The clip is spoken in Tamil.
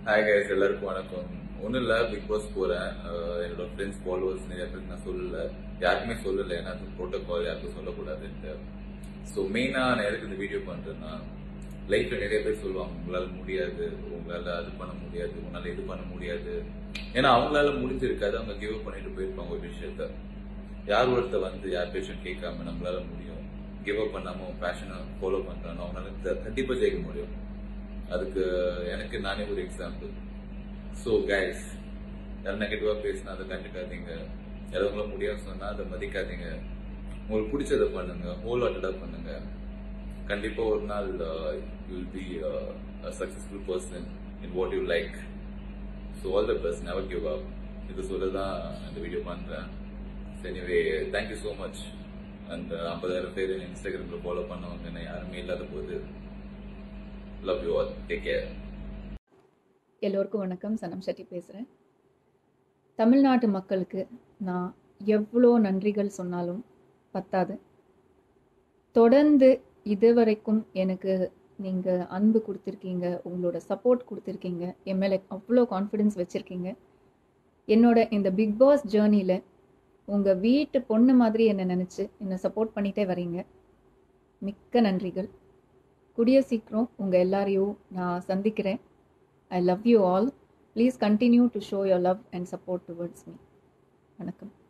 ஹாய் கைஸ் எல்லாருக்கும் வணக்கம் ஒன்றும் இல்லை பிக் பாஸ் போகிறேன் என்னோட ஃப்ரெண்ட்ஸ் ஃபாலோவர்ஸ் நிறைய பேருக்கு நான் சொல்லல யாருக்குமே சொல்லலை ஏன்னா அது ப்ரோட்டோகால் யாருக்கும் சொல்லக்கூடாதுன்ட்டு ஸோ மெயினாக நான் எதுக்கு இந்த வீடியோ பண்ணுறேன்னா லைஃப்பில் நிறைய பேர் சொல்லுவாங்க உங்களால் முடியாது உங்களால் அது பண்ண முடியாது உங்களால் இது பண்ண முடியாது ஏன்னா அவங்களால முடிஞ்சிருக்காது அவங்க கிவ் அப் பண்ணிட்டு போயிருப்பாங்க ஒரு விஷயத்த யார் ஒருத்தர் வந்து யார் பேஷன் கேட்காம நம்மளால முடியும் கிவ் அப் பண்ணாம பேஷனை ஃபாலோ பண்றானோ அவனால த- கண்டிப்பா ஜெயிக்க முடியும் அதுக்கு எனக்கு நானே ஒரு எக்ஸாம்பிள் ஸோ கைஸ் யாரும் நெகட்டிவா பேசினா அதை கண்டுக்காதீங்க யாரும் உங்களால முடியாது சொன்னா அதை மதிக்காதீங்க உங்களுக்கு பிடிச்சதை பண்ணுங்க ஹோல் ஹார்ட்டடா பண்ணுங்க கண்டிப்பா ஒரு நாள் will be successful person in what you like so all the best never give up இது சொல்ல தான் இந்த வீடியோ பண்றேன் anyway thank you so much and ஐம்பதாயிரம் பேர் இன்ஸ்டாகிராமில் ஃபாலோ பண்ணவங்க என்ன யாருமே இல்லாத போது love you all take care எல்லோருக்கும் வணக்கம் சனம் செட்டி பேசுகிறேன் தமிழ்நாட்டு மக்களுக்கு நான் எவ்வளோ நன்றிகள் சொன்னாலும் பத்தாது தொடர்ந்து இதுவரைக்கும் எனக்கு நீங்கள் அன்பு கொடுத்துருக்கீங்க உங்களோட சப்போர்ட் கொடுத்துருக்கீங்க என் மேலே அவ்வளோ கான்ஃபிடென்ஸ் வச்சுருக்கீங்க என்னோட இந்த பிக் பாஸ் ஜேர்னியில் உங்கள் வீட்டு பொண்ணு மாதிரி என்னை நினச்சி என்னை சப்போர்ட் பண்ணிகிட்டே வரீங்க மிக்க நன்றிகள் கூடிய சீக்கிரம் உங்கள் எல்லாரையும் நான் சந்திக்கிறேன் I love you all. Please continue to show your love and support towards me. வணக்கம்